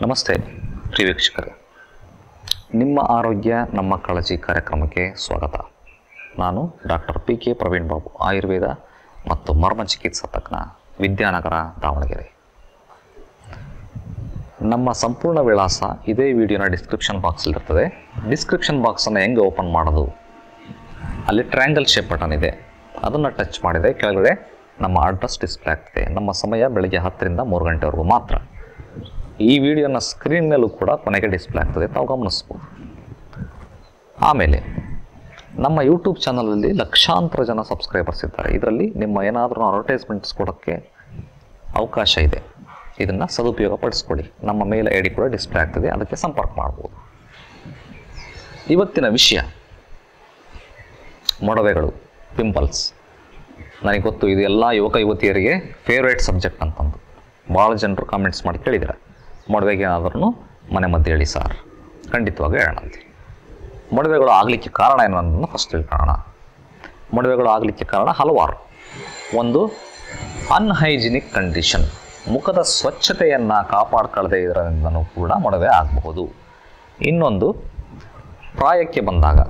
ನಮಸ್ತೆ ಪ್ರಿಯ ವೀಕ್ಷಕರೇ ನಿಮ್ಮ ಆರೋಗ್ಯ ನಮ್ಮ ಕಾಳಜಿ ಕಾರ್ಯಕ್ರಮಕ್ಕೆ ಸ್ವಾಗತ ನಾನು doctor P K Praveen Babu Ayurveda ಮತ್ತು ಮರ್ಮ ಚಿಕಿತ್ಸಾ ತಜ್ಞ ವಿದ್ಯಾನಗರ ದಾವಣಗೆರೆ ನಮ್ಮ ಸಂಪೂರ್ಣ ವಿಳಾಸ ಇದೇ ವಿಡಿಯೋನ ಡಿಸ್ಕ್ರಿಪ್ಷನ್ ಬಾಕ್ಸಲ್ಲಿರ್ತದೆ ಡಿಸ್ಕ್ರಿಪ್ಷನ್ ಬಾಕ್ಸನ್ನು ಹೆಂಗೆ ಓಪನ್ ಮಾಡೋದು ಅಲ್ಲಿ ಟ್ರ್ಯಾಂಗಲ್ ಶೇಪ್ ಬಟನ್ ಇದೆ ಅದನ್ನು ಟಚ್ ಮಾಡಿದರೆ ಕೆಳಗಡೆ ನಮ್ಮ ಅಡ್ರೆಸ್ ಡಿಸ್ಪ್ಲೇ ಆಗ್ತದೆ ನಮ್ಮ ಸಮಯ ಬೆಳಗ್ಗೆ ಹತ್ತರಿಂದ ಮೂರು ಗಂಟೆವರೆಗೂ ಮಾತ್ರ ಈ ವಿಡಿಯೋನ ಸ್ಕ್ರೀನ್ ಮೇಲೂ ಕೂಡ ಕೊನೆಗೆ ಡಿಸ್ಪ್ಲೇ ಆಗ್ತದೆ ತಾವು ಗಮನಿಸ್ಬೋದು ಆಮೇಲೆ ನಮ್ಮ ಯೂಟ್ಯೂಬ್ ಚಾನಲಲ್ಲಿ ಲಕ್ಷಾಂತರ ಜನ ಸಬ್ಸ್ಕ್ರೈಬರ್ಸ್ ಇದ್ದಾರೆ ಇದರಲ್ಲಿ ನಿಮ್ಮ ಏನಾದರೂ ಅಡ್ವರ್ಟೈಸ್ಮೆಂಟ್ಸ್ ಕೊಡೋಕ್ಕೆ ಅವಕಾಶ ಇದೆ ಇದನ್ನು ಸದುಪಯೋಗ ಪಡಿಸ್ಕೊಳ್ಳಿ ನಮ್ಮ ಮೇಲ್ ಐ ಡಿ ಕೂಡ ಡಿಸ್ಪ್ಲೇ ಆಗ್ತದೆ ಅದಕ್ಕೆ ಸಂಪರ್ಕ ಮಾಡ್ಬೋದು ಇವತ್ತಿನ ವಿಷಯ ಮೊಡವೆಗಳು ಪಿಂಪಲ್ಸ್ ನನಗೆ ಗೊತ್ತು ಇದು ಎಲ್ಲ ಯುವಕ ಯುವತಿಯರಿಗೆ ಫೇವ್ರೇಟ್ ಸಬ್ಜೆಕ್ಟ್ ಅಂತಂದು ಭಾಳ ಜನರು ಕಾಮೆಂಟ್ಸ್ ಮಾಡಿ ಕೇಳಿದ್ದಾರೆ ಮೊಡವೆಗೆ ಏನಾದ್ರೂ ಮನೆ ಮದ್ದು ಹೇಳಿ ಸರ್ ಖಂಡಿತವಾಗಿ ಹೇಳೋಣಂತೆ ಮೊಡವೆಗಳು ಆಗಲಿಕ್ಕೆ ಕಾರಣ ಏನು ಅನ್ನೋದನ್ನು ಫಸ್ಟ್ ತಿಳ್ಕೊಳ್ಳೋಣ ಮೊಡವೆಗಳು ಆಗಲಿಕ್ಕೆ ಕಾರಣ ಹಲವಾರು ಒಂದು ಅನ್ಹೈಜಿನಿಕ್ ಕಂಡೀಷನ್ ಮುಖದ ಸ್ವಚ್ಛತೆಯನ್ನು ಕಾಪಾಡ್ಕೊಳ್ಳದೆ ಇದರಿಂದನೂ ಕೂಡ ಮೊಡವೆ ಆಗಬಹುದು ಇನ್ನೊಂದು ಪ್ರಾಯಕ್ಕೆ ಬಂದಾಗ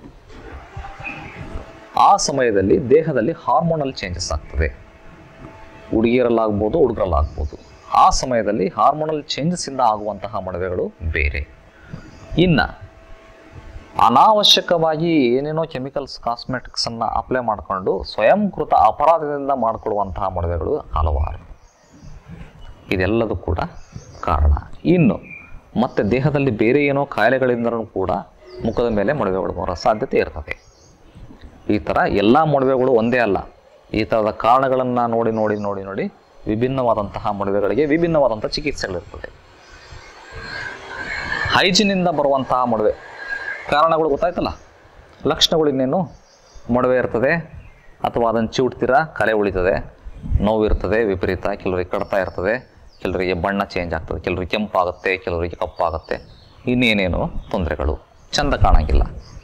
ಆ ಸಮಯದಲ್ಲಿ ದೇಹದಲ್ಲಿ ಹಾರ್ಮೋನಲ್ ಚೇಂಜಸ್ ಆಗ್ತದೆ ಹುಡುಗಿಯರಲ್ಲಾಗ್ಬೋದು ಹುಡುಗರಲ್ಲಾಗ್ಬೋದು ಆ ಸಮಯದಲ್ಲಿ ಹಾರ್ಮೋನಲ್ ಚೇಂಜಸ್ಸಿಂದ ಆಗುವಂತಹ ಮೊಡವೆಗಳು ಬೇರೆ ಇನ್ನು ಅನಾವಶ್ಯಕವಾಗಿ ಏನೇನೋ ಕೆಮಿಕಲ್ಸ್ ಕಾಸ್ಮೆಟಿಕ್ಸನ್ನು ಅಪ್ಲೈ ಮಾಡಿಕೊಂಡು ಸ್ವಯಂಕೃತ ಅಪರಾಧದಿಂದ ಮಾಡಿಕೊಳ್ಳುವಂತಹ ಮೊಡವೆಗಳು ಹಲವಾರು ಇದೆಲ್ಲದೂ ಕೂಡ ಕಾರಣ ಇನ್ನು ಮತ್ತೆ ದೇಹದಲ್ಲಿ ಬೇರೆ ಏನೋ ಕಾಯಿಲೆಗಳಿಂದಲೂ ಕೂಡ ಮುಖದ ಮೇಲೆ ಮೊಡವೆಗಳು ಬರೋ ಸಾಧ್ಯತೆ ಇರ್ತದೆ ಈ ಥರ ಎಲ್ಲ ಮೊಡವೆಗಳು ಒಂದೇ ಅಲ್ಲ ಈ ಥರದ ಕಾರಣಗಳನ್ನು ನೋಡಿ ನೋಡಿ ನೋಡಿ ನೋಡಿ ವಿಭಿನ್ನವಾದಂತಹ ಮೊಡವೆಗಳಿಗೆ ವಿಭಿನ್ನವಾದಂಥ ಚಿಕಿತ್ಸೆಗಳಿರ್ತದೆ ಹೈಜಿನಿಂದ ಬರುವಂತಹ ಮೊಡವೆ ಕಾರಣಗಳು ಗೊತ್ತಾಯ್ತಲ್ಲ ಲಕ್ಷಣಗಳು ಇನ್ನೇನು ಮೊಡವೆ ಇರ್ತದೆ ಅಥವಾ ಅದನ್ನು ಚಿವುಟ್ತೀರಾ ಕಲೆ ಉಳಿತದೆ ನೋವಿರ್ತದೆ ವಿಪರೀತ ಕೆಲವರಿಗೆ ಕಡ್ತಾ ಇರ್ತದೆ ಕೆಲವರಿಗೆ ಬಣ್ಣ ಚೇಂಜ್ ಆಗ್ತದೆ ಕೆಲವರಿಗೆ ಕೆಂಪಾಗುತ್ತೆ ಕೆಲವರಿಗೆ ಕಪ್ಪಾಗುತ್ತೆ ಇನ್ನೇನೇನು ತೊಂದರೆಗಳು ಚಂದ ಕಾಣಂಗಿಲ್ಲ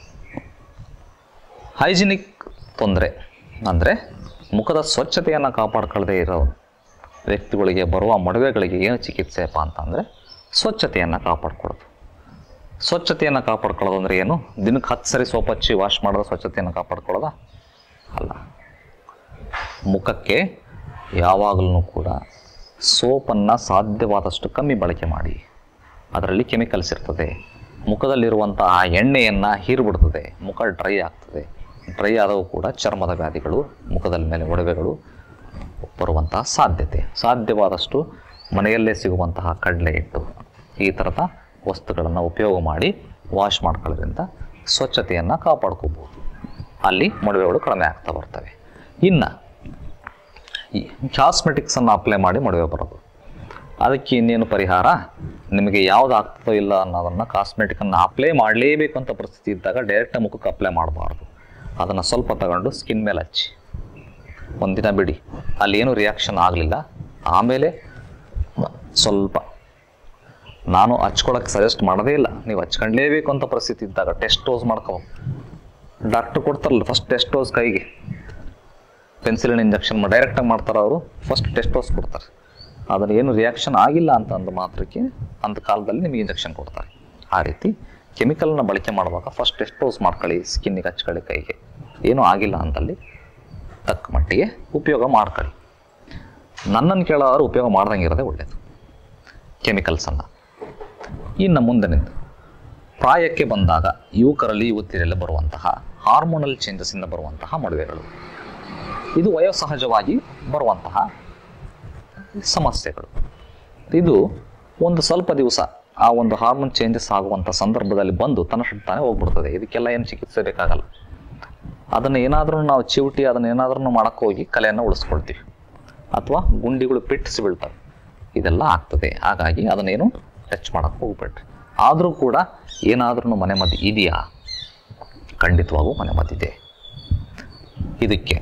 ಹೈಜಿನಿಕ್ ತೊಂದರೆ ಅಂದರೆ ಮುಖದ ಸ್ವಚ್ಛತೆಯನ್ನು ಕಾಪಾಡ್ಕೊಳ್ಳದೆ ಇರೋ ವ್ಯಕ್ತಿಗಳಿಗೆ ಬರುವ ಮೊಡವೆಗಳಿಗೆ ಏನು ಚಿಕಿತ್ಸೆಯಪ್ಪ ಅಂತಂದರೆ ಸ್ವಚ್ಛತೆಯನ್ನು ಕಾಪಾಡ್ಕೊಳ್ಳೋದು ಸ್ವಚ್ಛತೆಯನ್ನು ಕಾಪಾಡ್ಕೊಳ್ಳೋದು ಅಂದರೆ ಏನು ದಿನಕ್ಕೆ ಹತ್ತು ಸರಿ ಸೋಪ್ ಹಚ್ಚಿ ವಾಶ್ ಮಾಡಿದ್ರೆ ಸ್ವಚ್ಛತೆಯನ್ನು ಕಾಪಾಡ್ಕೊಳ್ಳೋದಾ ಅಲ್ಲ ಮುಖಕ್ಕೆ ಯಾವಾಗಲೂ ಕೂಡ ಸೋಪನ್ನು ಸಾಧ್ಯವಾದಷ್ಟು ಕಮ್ಮಿ ಬಳಕೆ ಮಾಡಿ ಅದರಲ್ಲಿ ಕೆಮಿಕಲ್ಸ್ ಇರ್ತದೆ ಮುಖದಲ್ಲಿರುವಂಥ ಆ ಎಣ್ಣೆಯನ್ನು ಹೀರ್ಬಿಡ್ತದೆ ಮುಖ ಡ್ರೈ ಆಗ್ತದೆ ಡ್ರೈ ಆದವು ಕೂಡ ಚರ್ಮದ ವ್ಯಾಧಿಗಳು ಮುಖದ ಮೇಲೆ ಒಡವೆಗಳು ಬರುವಂತಹ ಸಾಧ್ಯತೆ ಸಾಧ್ಯವಾದಷ್ಟು ಮನೆಯಲ್ಲೇ ಸಿಗುವಂತಹ ಕಡಲೆ ಹಿಟ್ಟು ಈ ಥರದ ವಸ್ತುಗಳನ್ನು ಉಪಯೋಗ ಮಾಡಿ ವಾಶ್ ಮಾಡ್ಕೊಳ್ಳೋದ್ರಿಂದ ಸ್ವಚ್ಛತೆಯನ್ನು ಕಾಪಾಡ್ಕೋಬೋದು ಅಲ್ಲಿ ಮೊಡವೆಗಳು ಕಡಿಮೆ ಆಗ್ತಾ ಬರ್ತವೆ ಇನ್ನು ಈ ಕಾಸ್ಮೆಟಿಕ್ಸನ್ನು ಅಪ್ಲೈ ಮಾಡಿ ಮೊಡವೆ ಬರೋದು ಅದಕ್ಕೆ ಇನ್ನೇನು ಪರಿಹಾರ ನಿಮಗೆ ಯಾವ್ದು ಆಗ್ತದೋ ಇಲ್ಲ ಅನ್ನೋದನ್ನು ಕಾಸ್ಮೆಟಿಕನ್ನು ಅಪ್ಲೈ ಮಾಡಲೇಬೇಕು ಅಂತ ಪರಿಸ್ಥಿತಿ ಇದ್ದಾಗ ಡೈರೆಕ್ಟ್ ಮುಖಕ್ಕೆ ಅಪ್ಲೈ ಮಾಡಬಾರ್ದು ಅದನ್ನು ಸ್ವಲ್ಪ ತಗೊಂಡು ಸ್ಕಿನ್ ಮೇಲೆ ಹಚ್ಚಿ ಒಂದಿನ ಬಿಡಿ ಅಲ್ಲಿ ಏನೂ ರಿಯಾಕ್ಷನ್ ಆಗಲಿಲ್ಲ ಆಮೇಲೆ ಸ್ವಲ್ಪ ನಾನು ಹಚ್ಕೊಳಕ್ಕೆ ಸಜೆಸ್ಟ್ ಮಾಡೋದೇ ಇಲ್ಲ ನೀವು ಹಚ್ಕೊಂಡ್ಲೇಬೇಕು ಅಂತ ಪರಿಸ್ಥಿತಿ ಇದ್ದಾಗ ಟೆಸ್ಟ್ ಡೋಸ್ ಮಾಡ್ಕೋ ಡಾಕ್ಟ್ರ್ ಕೊಡ್ತಾರಲ್ಲ ಫಸ್ಟ್ ಟೆಸ್ಟ್ ಡೋಸ್ ಕೈಗೆ ಪೆನ್ಸಿಲಿನ್ ಇಂಜೆಕ್ಷನ್ ಡೈರೆಕ್ಟಾಗಿ ಮಾಡ್ತಾರೆ ಅವರು ಫಸ್ಟ್ ಟೆಸ್ಟ್ ಡೋಸ್ ಕೊಡ್ತಾರೆ ಅದನ್ನು ಏನು ರಿಯಾಕ್ಷನ್ ಆಗಿಲ್ಲ ಅಂತ ಅಂದ ಮಾತ್ರಕ್ಕೆ ಅಂಥ ಕಾಲದಲ್ಲಿ ನಿಮಗೆ ಇಂಜೆಕ್ಷನ್ ಕೊಡ್ತಾರೆ ಆ ರೀತಿ ಕೆಮಿಕಲ್ನ ಬಳಕೆ ಮಾಡುವಾಗ ಫಸ್ಟ್ ಟೆಸ್ಟ್ ಡೋಸ್ ಮಾಡ್ಕೊಳ್ಳಿ ಸ್ಕಿನ್ನಿಗೆ ಹಚ್ಕೊಳ್ಳಿ ಕೈಗೆ ಏನೂ ಆಗಿಲ್ಲ ಅಂತಲ್ಲಿ ತಕ್ಕ ಮಟ್ಟಿಗೆ ಉಪಯೋಗ ಮಾಡ್ಕೊಳ್ಳಿ ನನ್ನನ್ನು ಕೇಳೋರು ಉಪಯೋಗ ಮಾಡ್ದಂಗೆ ಇರೋದೇ ಒಳ್ಳೆಯದು ಕೆಮಿಕಲ್ಸನ್ನು ಇನ್ನು ಮುಂದೆ ನಿಂತು ಪ್ರಾಯಕ್ಕೆ ಬಂದಾಗ ಯುವಕರಲ್ಲಿ ಯುವತಿಯರಲ್ಲಿ ಬರುವಂತಹ ಹಾರ್ಮೋನಲ್ ಚೇಂಜಸ್ಸಿಂದ ಬರುವಂತಹ ಮೊಡವೆಗಳು ಇದು ವಯೋಸಹಜವಾಗಿ ಬರುವಂತಹ ಸಮಸ್ಯೆಗಳು ಇದು ಒಂದು ಸ್ವಲ್ಪ ದಿವಸ ಆ ಒಂದು ಹಾರ್ಮೋನ್ ಚೇಂಜಸ್ ಆಗುವಂಥ ಸಂದರ್ಭದಲ್ಲಿ ಬಂದು ತನ್ನಷ್ಟು ತಾನೇ ಹೋಗ್ಬಿಡ್ತದೆ ಇದಕ್ಕೆಲ್ಲ ಏನು ಚಿಕಿತ್ಸೆ ಬೇಕಾಗಲ್ಲ ಅದನ್ನು ಏನಾದರೂ ನಾವು ಚಿವುಟಿ ಅದನ್ನು ಏನಾದ್ರೂ ಮಾಡಕ್ಕೆ ಹೋಗಿ ಕಲೆಯನ್ನು ಉಳಿಸ್ಕೊಳ್ತೀವಿ ಅಥವಾ ಗುಂಡಿಗಳು ಪಿಟ್ಟಿಸಿ ಬೀಳ್ತವೆ ಇದೆಲ್ಲ ಆಗ್ತದೆ ಹಾಗಾಗಿ ಅದನ್ನೇನು ಟಚ್ ಮಾಡೋಕ್ಕೆ ಹೋಗ್ಬೇಡ್ರಿ ಆದರೂ ಕೂಡ ಏನಾದ್ರೂ ಮನೆ ಮದ್ದು ಇದೆಯಾ ಖಂಡಿತವಾಗೂ ಮನೆ ಮದ್ದಿದೆ ಇದಕ್ಕೆ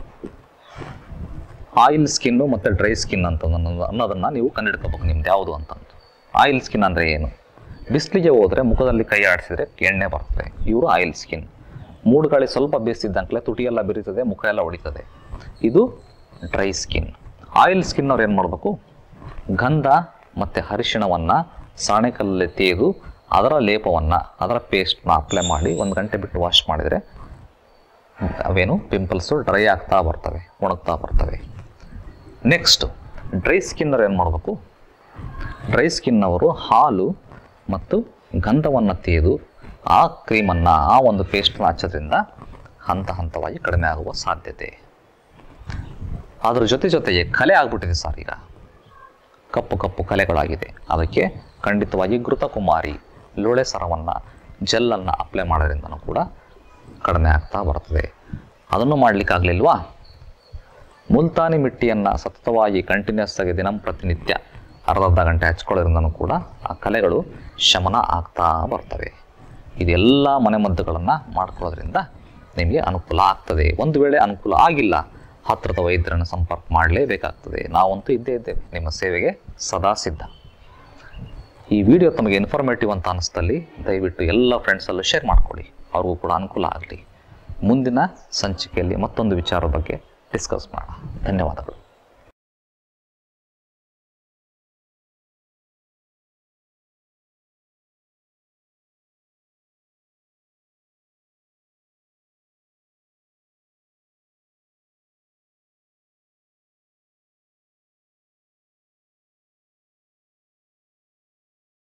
ಆಯಿಲ್ ಸ್ಕಿನ್ನು ಮತ್ತು ಡ್ರೈ ಸ್ಕಿನ್ ಅಂತ ಅನ್ನೋದು- ಅನ್ನೋದನ್ನು ನೀವು ಕಂಡಿಡ್ಕೋಬೇಕು ನಿಮ್ದು ಯಾವುದು ಅಂತಂದು ಆಯಿಲ್ ಸ್ಕಿನ್ ಅಂದರೆ ಏನು ಬಿಸಿಲಿಗೆ ಹೋದರೆ ಮುಖದಲ್ಲಿ ಕೈ ಆಡಿಸಿದ್ರೆ ಎಣ್ಣೆ ಬರ್ತದೆ ಇವರು ಆಯಿಲ್ ಸ್ಕಿನ್ ಮೂಡು ಗಾಳಿ ಸ್ವಲ್ಪ ಬೇಯಿಸಿದ್ದಂಕಲೆ ತುಟಿಯೆಲ್ಲ ಬೆರೀತದೆ ಮುಖ ಎಲ್ಲ ಹೊಡಿತದೆ ಇದು ಡ್ರೈ ಸ್ಕಿನ್ ಆಯಿಲ್ ಸ್ಕಿನ್ ಅವ್ರು ಏನು ಮಾಡಬೇಕು ಗಂಧ ಮತ್ತು ಅರಿಶಿಣವನ್ನು ಸಾಣೆಕಲ್ಲಲ್ಲಿ ತೆಗೆದು ಅದರ ಲೇಪವನ್ನು ಅದರ ಪೇಸ್ಟ್ನ ಅಪ್ಲೈ ಮಾಡಿ ಒಂದು ಗಂಟೆ ಬಿಟ್ಟು ವಾಶ್ ಮಾಡಿದರೆ ಅವೇನು ಪಿಂಪಲ್ಸು ಡ್ರೈ ಆಗ್ತಾ ಬರ್ತವೆ ಒಣಗ್ತಾ ಬರ್ತವೆ ನೆಕ್ಸ್ಟ್ ಡ್ರೈ ಸ್ಕಿನ್ನರ್ ಏನು ಮಾಡಬೇಕು ಡ್ರೈ ಸ್ಕಿನ್ನವರು ಹಾಲು ಮತ್ತು ಗಂಧವನ್ನು ತೆಗೆದು ಆ ಕ್ರೀಮನ್ನು ಆ ಒಂದು ಪೇಸ್ಟ್ನ ಹಚ್ಚೋದ್ರಿಂದ ಹಂತ ಹಂತವಾಗಿ ಕಡಿಮೆ ಆಗುವ ಸಾಧ್ಯತೆ ಅದ್ರ ಜೊತೆ ಜೊತೆಗೆ ಕಲೆ ಆಗ್ಬಿಟ್ಟಿದೆ ಸರ್ ಈಗ ಕಪ್ಪು ಕಪ್ಪು ಕಲೆಗಳಾಗಿದೆ ಅದಕ್ಕೆ ಖಂಡಿತವಾಗಿ ಘೃತಕುಮಾರಿ ಲೋಳೆ ಸರವನ್ನು ಜೆಲ್ಲನ್ನು ಅಪ್ಲೈ ಮಾಡೋದ್ರಿಂದನೂ ಕೂಡ ಕಡಿಮೆ ಆಗ್ತಾ ಬರ್ತದೆ ಅದನ್ನು ಮಾಡಲಿಕ್ಕಾಗಲಿಲ್ವಾ ಮುಲ್ತಾನಿ ಮಿಟ್ಟಿಯನ್ನು ಸತತವಾಗಿ ಕಂಟಿನ್ಯೂಸ್ ಆಗಿ ದಿನ ಪ್ರತಿನಿತ್ಯ ಅರ್ಧ ಅರ್ಧ ಗಂಟೆ ಹಚ್ಕೊಳ್ಳೋದ್ರಿಂದನೂ ಕೂಡ ಆ ಕಲೆಗಳು ಶಮನ ಆಗ್ತಾ ಬರ್ತವೆ ಇದೆಲ್ಲ ಮನೆಮದ್ದುಗಳನ್ನು ಮಾಡ್ಕೊಳ್ಳೋದ್ರಿಂದ ನಿಮಗೆ ಅನುಕೂಲ ಆಗ್ತದೆ ಒಂದು ವೇಳೆ ಅನುಕೂಲ ಆಗಿಲ್ಲ ಹತ್ತಿರದ ವೈದ್ಯರನ್ನು ಸಂಪರ್ಕ ಮಾಡಲೇಬೇಕಾಗ್ತದೆ ನಾವಂತೂ ಇದ್ದೇ ಇದ್ದೇವೆ ನಿಮ್ಮ ಸೇವೆಗೆ ಸದಾ ಸಿದ್ಧ ಈ ವಿಡಿಯೋ ತಮಗೆ ಇನ್ಫಾರ್ಮೇಟಿವ್ ಅಂತ ಅನಿಸ್ತಲ್ಲಿ ದಯವಿಟ್ಟು ಎಲ್ಲ ಫ್ರೆಂಡ್ಸಲ್ಲೂ ಶೇರ್ ಮಾಡಿಕೊಡಿ ಅವ್ರಿಗೂ ಕೂಡ ಅನುಕೂಲ ಆಗಲಿ ಮುಂದಿನ ಸಂಚಿಕೆಯಲ್ಲಿ ಮತ್ತೊಂದು ವಿಚಾರದ ಬಗ್ಗೆ ಡಿಸ್ಕಸ್ ಮಾಡೋಣ ಧನ್ಯವಾದಗಳು